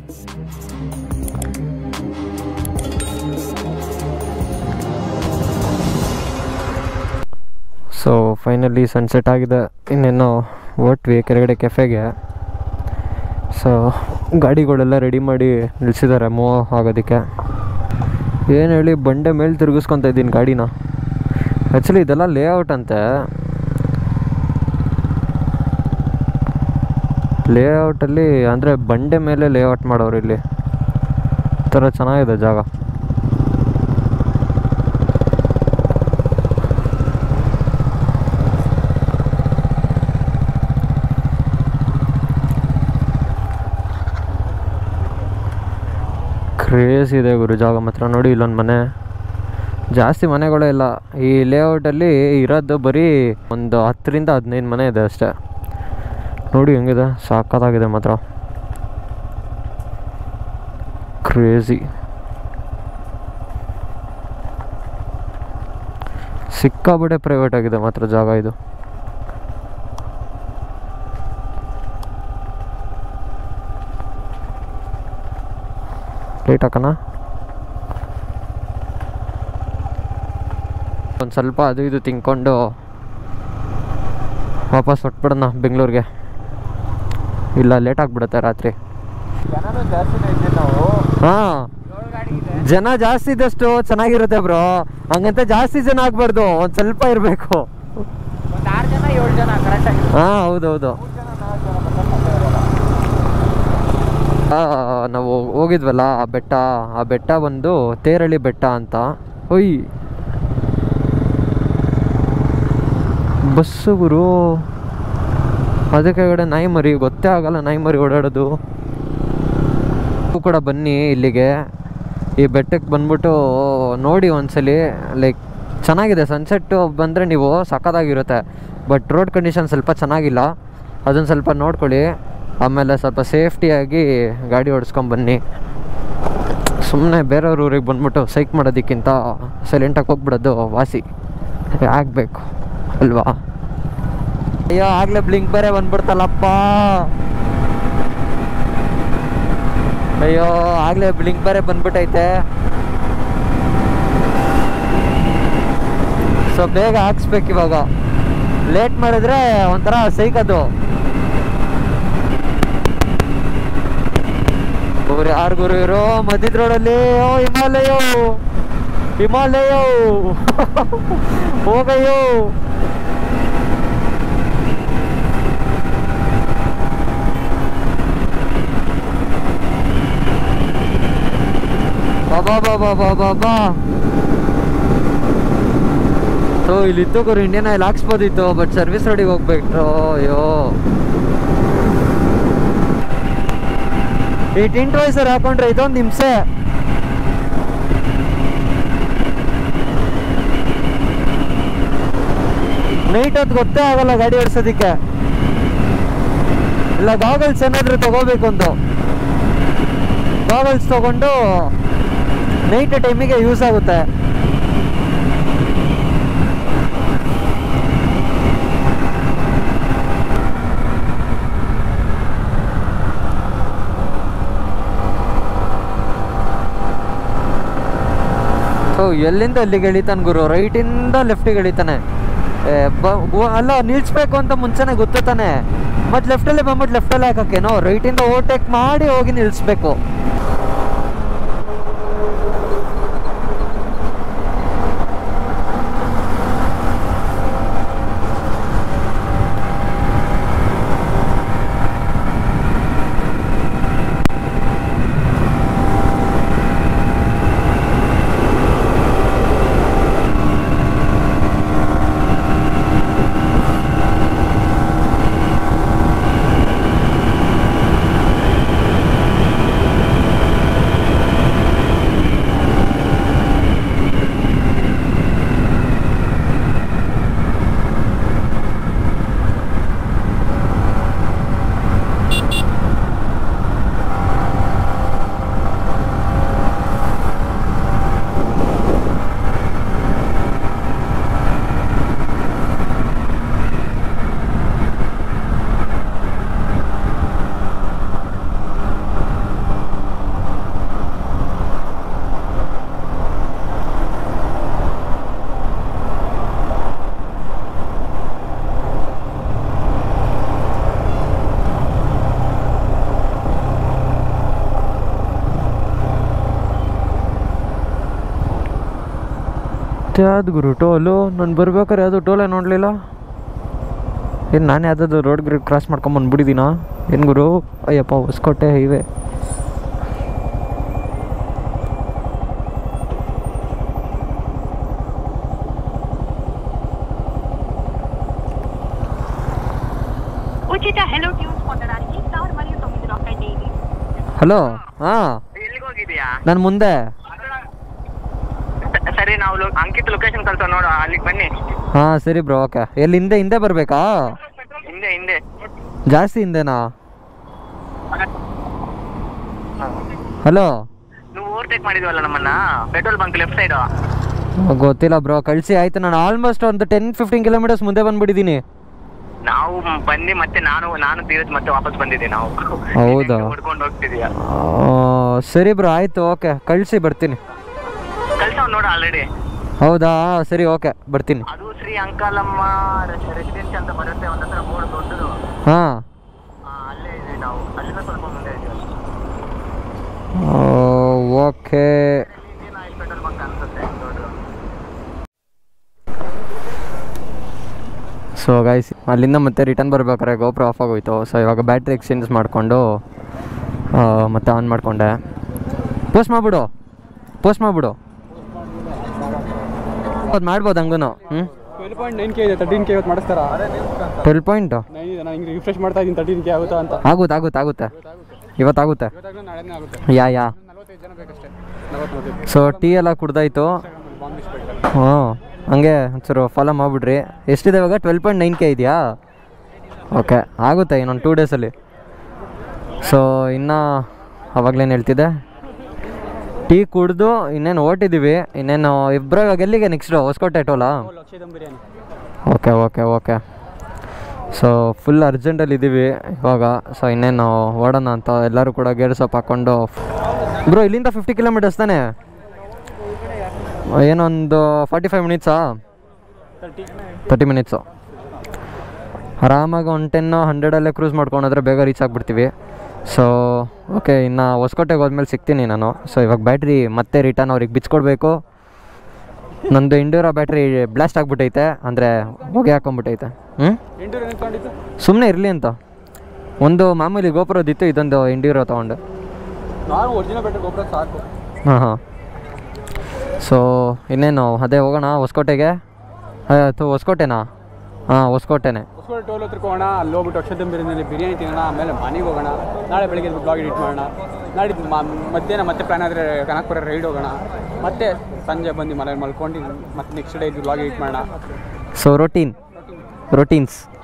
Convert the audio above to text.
So finally sunset ಆಗಿದೆ ಇನ್ನೇನೋ ಹೊಟ್ವಿ ಕೆಳಗಡೆ ಕೆಫೆಗೆ ಸೊ ಗಾಡಿಗಳೆಲ್ಲ ರೆಡಿ ಮಾಡಿ ನಿಲ್ಸಿದ್ದಾರೆ ಮೂವ್ ಆಗೋದಕ್ಕೆ ಏನು ಹೇಳಿ ಬಂಡೆ ಮೇಲೆ ತಿರುಗಿಸ್ಕೊತಾ ಇದ್ದೀನಿ ಗಾಡಿನ ಆ್ಯಕ್ಚುಲಿ ಇದೆಲ್ಲ ಲೇಔಟ್ ಅಂತೆ ಲೇಔಟಲ್ಲಿ ಅಂದರೆ ಬಂಡೆ ಮೇಲೆ ಲೇಔಟ್ ಮಾಡೋರು ಇಲ್ಲಿ ಈ ಥರ ಚೆನ್ನಾಗಿದೆ ಜಾಗ ಕ್ರೇಜ್ ಇದೆ ಗುರು ಜಾಗ ಮಾತ್ರ ನೋಡಿ ಇಲ್ಲೊಂದು ಮನೆ ಜಾಸ್ತಿ ಮನೆಗಳೇ ಇಲ್ಲ ಈ ಲೇಔಟಲ್ಲಿ ಇರೋದು ಬರೀ ಒಂದು ಹತ್ತರಿಂದ ಹದಿನೈದು ಮನೆ ಇದೆ ಅಷ್ಟೇ ನೋಡಿ ಹೆಂಗಿದೆ ಸಾಕತ್ತಾಗಿದೆ ಮಾತ್ರ ಕ್ರೇಜಿ ಸಿಕ್ಕಾಬಿಟ್ಟೆ ಪ್ರೈವೇಟ್ ಆಗಿದೆ ಮಾತ್ರ ಜಾಗ ಇದು ಲೇಟ್ ಹಾಕೋಣ ಒಂದು ಸ್ವಲ್ಪ ಅದು ಇದು ತಿನ್ಕೊಂಡು ವಾಪಸ್ ಹೊಟ್ಬಿಡೋಣ ಬೆಂಗಳೂರಿಗೆ ಇಲ್ಲ ಲೇಟ್ ಆಗಿಬಿಡುತ್ತೆ ರಾತ್ರಿ ಜನನೂ ಜಾಸ್ತಿನೇ ಇದ್ದೀವಿ ನಾವು ಹಾಂ ಏಳು ಗಾಡಿ ಇದೆ ಜನ ಜಾಸ್ತಿ ಇದ್ದಷ್ಟು ಚೆನ್ನಾಗಿರುತ್ತೆ ಬ್ರೋ ಹಂಗಂತ ಜಾಸ್ತಿ ಜನ ಆಗ್ಬಾರ್ದು ಒಂದು ಸ್ವಲ್ಪ ಇರಬೇಕು ಒಂದು ಆರು ಜನ ಏಳು ಜನ ಕರೆಕ್ಟ್ ಆಗಿ ಹಾಂ ಹೌದೌದು ಮೂರು ಜನ ನಾಲ್ಕು ಜನ ಬಂದ್ರೆ ತೊಂದ್ರೆ ಇರಲ್ಲ. ಆ, ನಾವು ಹೋಗಿದ್ವಲ್ಲ ಆ ಬೆಟ್ಟ ಆ ಬೆಟ್ಟ ಬಂದು ತೇರಳಿ ಬೆಟ್ಟ ಅಂತ ಒಯ್ ಬಸ್ಸು ಗುರು ಅದಕ್ಕೆ ಕಡೆ ನಾಯಿ ಮರಿ ಗೊತ್ತೇ ಆಗಲ್ಲ ನಾಯಿ ಮರಿ ಓಡಾಡೋದು ನೀವು ಕೂಡ ಬನ್ನಿ ಇಲ್ಲಿಗೆ ಈ ಬೆಟ್ಟಕ್ಕೆ ಬಂದ್ಬಿಟ್ಟು ನೋಡಿ ಒಂದ್ಸಲಿ ಲೈಕ್ ಚೆನ್ನಾಗಿದೆ ಸನ್ಸೆಟ್ಟು ಬಂದರೆ ನೀವು ಸಖತ್ತಾಗಿರುತ್ತೆ ಬಟ್ ರೋಡ್ ಕಂಡೀಷನ್ ಸ್ವಲ್ಪ ಚೆನ್ನಾಗಿಲ್ಲ ಅದನ್ನು ಸ್ವಲ್ಪ ನೋಡ್ಕೊಳ್ಳಿ ಆಮೇಲೆ ಸ್ವಲ್ಪ ಸೇಫ್ಟಿಯಾಗಿ ಗಾಡಿ ಓಡಿಸ್ಕೊಂಡು ಬನ್ನಿ ಸುಮ್ಮನೆ ಬೇರೆಯವ್ರ ಊರಿಗೆ ಬಂದ್ಬಿಟ್ಟು ಸೈಕ್ ಮಾಡೋದಕ್ಕಿಂತ ಸೈಲೆಂಟಾಗಿ ಹೋಗ್ಬಿಡೋದು ವಾಸಿ ಆಗಬೇಕು ಅಲ್ವಾ ಅಯ್ಯೋ ಆಗಲೇ ಬ್ಲಿಂಕ್ ಬೇರೆ ಬಂದ್ಬಿಡ್ತಲ್ಲಪ್ಪ ಅಯ್ಯೋ ಆಗಲೇ ಬ್ಲಿಂಕ್ ಬೇರೆ ಬಂದ್ಬಿಟ್ಟೈತೆ ಸೊ ಬೇಗ ಹಾಕ್ಸ್ಬೇಕು ಇವಾಗ ಲೇಟ್ ಮಾಡಿದ್ರೆ ಒಂಥರ ಸೈಕದು ಅವ್ರು ಯಾರು ಗುರು ಇರೋ ಮಧ್ಯದ ರೋಡಲ್ಲಿ ಓ ಹಿಮಾಲಯ ಹಿಮಾಲಯ ಹೋಗಯ್ಯೋ ಬಾಬಾ ಬಾಬಾ ಬಾಬಾ ಬಾ ಸೊ ಇಲ್ಲಿತ್ತು ಗುರು ಇಂಡಿಯನ್ ಆಯಿಲ್ ಹಾಕ್ಸ್ಬೋದಿತ್ತು ಬಟ್ ಸರ್ವಿಸ್ ರೋಡಿಗೆ ಹೋಗ್ಬೇಕು ಅಯ್ಯೋ ಈ ಟಿಂಟ್ ವೈಸರ್ ಹಾಕೊಂಡ್ರೆ ಇದೊಂದು ಹಿಂಸೆ ನೈಟ್ ಹೊತ್ತು ಗೊತ್ತೇ ಆಗಲ್ಲ ಗಾಡಿ ಓಡಿಸೋದಿಕ್ಕೆ ಇಲ್ಲ ಗಾಗಲ್ಸ್ ಏನಾದರೂ ತಗೋಬೇಕು ಒಂದು ಗಾಗಲ್ಸ್ ತಗೊಂಡು ನೈಟ್ ಟೈಮಿಗೆ ಯೂಸ್ ಆಗುತ್ತೆ ಸೊ ಎಲ್ಲಿಂದ ಎಲ್ಲಿಗೆ ಎಳಿತಾನೆ ಗುರು ರೈಟಿಂದ ಲೆಫ್ಟಿಗೆ ಎಳಿತಾನೆ ಏ, ಬ- ಗು- ಅಲ್ಲ ನಿಲ್ಸ್ಬೇಕು ಅಂತ ಮುಂಚೆನೆ ಗೊತ್ತು ತಾನೆ ಮತ್ತೆ ಲೆಫ್ಟಲ್ಲೇ ಬಂದ್ಬಿಟ್ಟು ಲೆಫ್ಟಲ್ಲೇ ಹಾಕಕ್ಕೇನೋ ರೈಟಿಂದ ಓವರ್ಟೇಕ್ ಮಾಡಿ ಹೋಗಿ ನಿಲ್ಲಿಸ್ಬೇಕು ಯಾವ್ದು ಗುರು ಟೋಲು ನಾನು ಬರ್ಬೇಕಾದ್ರೆ ಯಾವುದು ಟೋಲೇ ನೋಡಲಿಲ್ಲ ಏನು ನಾನು ಯಾವುದಾದ್ರು ರೋಡ್ ಗ್ರಿಡ್ ಕ್ರಾಸ್ ಮಾಡ್ಕೊಂಡು ಬಂದ್ಬಿಟ್ಟಿದ್ದೀನ ಏನು ಗುರು ಅಯ್ಯಪ್ಪ ಹೊಸಕೋಟೆ ಹೈವೇ ఉచిత హెలో ట్యూన్స్ పొందడానికి స్టార్ మరియు తొమ్మిది నొక్కండి ಹಲೋ ಹಾಂ ಎಲ್ಲಿಗೆ ಹೋಗಿದ್ಯಾ ನಾನು ಮುಂದೆ ಸರಿ ನಾವು ಲೊ- ಅಂಕಿತ್ ಲೊಕೇಶನ್ ಕಳ್ಸೋ ನೋಡು ಅಲ್ಲಿಗೆ ಬನ್ನಿ ಹಾಂ ಸರಿ ಬ್ರೋ ಓಕೆ ಎಲ್ಲಿ ಹಿಂದೆ ಹಿಂದೆ ಬರಬೇಕಾ ಹಿಂದೆ ಹಿಂದೆ ಜಾಸ್ತಿ ಹಿಂದೆನಾ ಹಲೋ ನೀವು ಓವರ್ಟೇಕ್ ಮಾಡಿದ್ವಲ್ಲ ನಮ್ಮನ್ನ ಪೆಟ್ರೋಲ್ ಬಂಕ್ ಲೆಫ್ಟ್ ಸೈಡ್ ಗೊತ್ತಿಲ್ಲ ಬ್ರೋ ಕಳಿಸಿ ಆಯ್ತು ನಾನು ಆಲ್ಮೋಸ್ಟ್ ಒಂದು ಟೆನ್ ಫಿಫ್ಟೀನ್ ಕಿಲೋಮೀಟರ್ಸ್ ಮುಂದೆ ಬಂದ್ಬಿಟ್ಟಿದ್ದೀನಿ ನಾವು ಬಂದು ಮತ್ತೆ ನಾನು ನಾನು ತೀರತ್ ಮತ್ತೆ ವಾಪಸ್ ಬಂದಿದ್ದೀವಿ ನಾವು ಹೌದಾ? ಹೊಡ್ಕೊಂಡು ಹೋಗ್ತಿದೀಯ ಆ, ಸರಿ ಬ್ರೋ ಆಯಿತು ಓಕೆ ಕಳಿಸಿ ಬರ್ತೀನಿ ಕಳ್ಸೋ ನೋಡು ಆಲ್ರೆಡಿ ಹೌದಾ ಸರಿ ಓಕೆ ಬರ್ತೀನಿ ಅದು ಶ್ರೀ ಅಂಕಾಲಮ್ಮ ರೆಸಿಡೆನ್ಸಿ ಅಂತ ಬರುತ್ತೆ ಒಂದ್ ಹತ್ರ ಬೋರ್ಡ್ ದೊಡ್ಡದು ಹಾಂ ಆ, ಅಲ್ಲೇ ಇದೀವಿ ನಾವು ಅಲ್ಲಿಂದ ಸ್ವಲ್ಪ ಮುಂದೆ ಇದೀವಿ okay Indian oil petrol bunk ಅನ್ಸುತ್ತೆ ದೊಡ್ಡದು ಸೊ ಗೈಸ್ ಅಲ್ಲಿಂದ ಮತ್ತೆ ರಿಟರ್ನ್ ಬರ್ಬೇಕಾದ್ರೆ ಗೋಪುರ ಆಫ್ ಆಗೋಯ್ತು ಸೊ ಇವಾಗ ಬ್ಯಾಟ್ರಿ ಎಕ್ಸ್ಚೇಂಜ್ ಮಾಡಿಕೊಂಡು ಮತ್ತೆ ಆನ್ ಮಾಡಿಕೊಂಡೆ ಪೋಸ್ಟ್ ಮಾಡಿಬಿಡು ಪೋಸ್ಟ್ ಮಾಡಿಬಿಡು ಅದು ಮಾಡ್ಬೋದು ಹಂಗೂ ಹ್ಞೂ ಟ್ವೆಲ್ ಪಾಯಿಂಟ್ ನೈನ್ ಕೆ ಇದೆ ತರ್ಟೀನ್ ಕೆ ಇವತ್ತು ಮಾಡಿಸ್ತಾರ ಟ್ವೆಲ್ ಪಾಯಿಂಟ್ ನೈನ್ ಇದೆ ನಾನು ಹಿಂಗೆ ರಿಫ್ರೆಶ್ ಮಾಡ್ತಾ ಇದ್ದೀನಿ ತರ್ಟೀನ್ ಕೆ ಆಗುತ್ತಾ ಅಂತ ಆಗುತ್ತೆ ಆಗುತ್ತೆ ಆಗುತ್ತೆ ಇವತ್ತಾಗುತ್ತೆ ಇವತ್ತಾಗಲೂ ನಾಳೆನೇ ಆಗುತ್ತೆ ಯಾ ಯಾ ನಲ್ವತ್ತೈದು ಜನ ಬೇಕಷ್ಟೇ ನಲವತ್ತು ಸೊ ಟೀ ಎಲ್ಲ ಕುಡ್ದಾಯ್ತು ಬಾಂಬ್ ಇಸ್ಬೇಕು ಹ್ಞೂ ಹಂಗೆ ಒಂಚೂರು ಫಾಲೋ ಮಾಡಿಬಿಡ್ರಿ ಎಷ್ಟಿದೆ ಇವಾಗ ಟ್ವೆಲ್ ಪಾಯಿಂಟ್ ನೈನ್ ಕೆ ಇದೆಯಾ ಓಕೆ ಆಗುತ್ತೆ ಇನ್ನೊಂದು ಟೂ ಡೇಸಲ್ಲಿ ಸೊ ಇನ್ನು ಅವಾಗಲೇನು ಹೇಳ್ತಿದ್ದೆ ಟೀ ಕುಡ್ದು ಇನ್ನೇನು ಓಟಿದ್ದೀವಿ ಇನ್ನೇನು ಇಬ್ಬರು ಇವಾಗ ಎಲ್ಲಿಗೆ ನೆಕ್ಸ್ಟು ಹೊಸಕೋಟೆ ಟೋಲಾ ಲಕ್ಷ dum biryani okay okay okay so full ಅರ್ಜೆಂಟಲ್ಲಿ ಇದ್ದೀವಿ ಇವಾಗ ಸೊ ಇನ್ನೇನು ಓಡೋಣ ಅಂತ ಎಲ್ಲರೂ ಕೂಡ ಗೇರ್ ಸೊಪ್ಪು ಹಾಕ್ಕೊಂಡು ಬ್ರೋ ಇಲ್ಲಿಂದ ಫಿಫ್ಟಿ ಕಿಲೋಮೀಟರ್ಸ್ ತಾನೇ ಏನೊಂದು ಫಾರ್ಟಿ ಫೈವ್ ಮಿನಿಟ್ಸಾ ತರ್ಟಿ ತರ್ಟಿ ಮಿನಿಟ್ಸು ಆರಾಮಾಗಿ ಒನ್ ಟೆನ್ನು ಹಂಡ್ರೆಡಲ್ಲೇ ಕ್ರೂಸ್ ಮಾಡ್ಕೊಂಡೋದ್ರೆ ಬೇಗ ರೀಚ್ ಆಗಿಬಿಡ್ತೀವಿ ಸೊ ಓಕೆ ಇನ್ನು ಹೊಸಕೋಟೆಗೆ ಹೋದ್ಮೇಲೆ ಸಿಗ್ತೀನಿ ನಾನು ಸೊ ಇವಾಗ ಬ್ಯಾಟ್ರಿ ಮತ್ತೆ ರಿಟರ್ನ್ ಅವ್ರಿಗೆ ಬಿಚ್ಕೊಡ್ಬೇಕು ನಂದು ಇಂಡೋರ ಬ್ಯಾಟ್ರಿ ಬ್ಲಾಸ್ಟ್ ಆಗಿಬಿಟ್ಟೈತೆ ಅಂದರೆ ಹೊಗೆ ಹಾಕೊಂಡ್ಬಿಟ್ಟೈತೆ ಹ್ಞೂ ಎಂಟೂರು ಏನು ತಗೊಂಡಿತ್ತು ಸುಮ್ಮನೆ ಇರಲಿ ಅಂತ ಒಂದು ಮಾಮೂಲಿ ಗೋಪುರದಿತ್ತು ಇದೊಂದು ಇಂಡಿರೋ ತೊಗೊಂಡು ನಾನು ಒರಿಜಿನಲ್ ಬೆಟ್ರ್ ಗೊಬ್ಬರ ಸಾಕು ಹಾಂ ಹಾಂ ಸೊ ಇನ್ನೇನು ಅದೇ ಹೋಗೋಣ ಹೊಸಕೋಟೆಗೆ ಅಥವಾ ಹೊಸಕೋಟೆನಾ ಹಾಂ ಹೊಸಕೋಟೆನೆ ಹೊಸಕೋಟೆ ಟೋಲ್ ಹತ್ರಕ್ಕೆ ಹೋಗೋಣ ಅಲ್ಲಿ ಹೋಗ್ಬಿಟ್ಟು ಅಕ್ಷರ ದಮ್ ಬಿರಿಯಾನಿಯಲ್ಲಿ ಬಿರಿಯಾನಿ ತಿನ್ನೋಣ ಆಮೇಲೆ ಮನೆಗೆ ಹೋಗೋಣ ನಾಳೆ ಬೆಳಗ್ಗೆ ಬ್ಲಾಗ್ ಎಡಿಟ್ ಮಾಡೋಣ ನಾಡಿದ್ದು ಮ- ಮಧ್ಯಾಹ್ನ ಮತ್ತೆ ಪ್ಲಾನ್ ಆದರೆ ಕನಕಪುರ ರೈಡ್ ಹೋಗೋಣ ಮತ್ತೆ ಸಂಜೆ ಬಂದು ಮನೇಲಿ ಮಲ್ಕೊಂಡು ಮತ್ತೆ ನೆಕ್ಸ್ಟ್ ಡೇ ಇದು ಬ್ಲಾಗ್ ಎಡಿಟ್ ಮಾಡೋಣ ಸೊ ರೊಟೀನ್ ರೊಟೀನ್ಸ್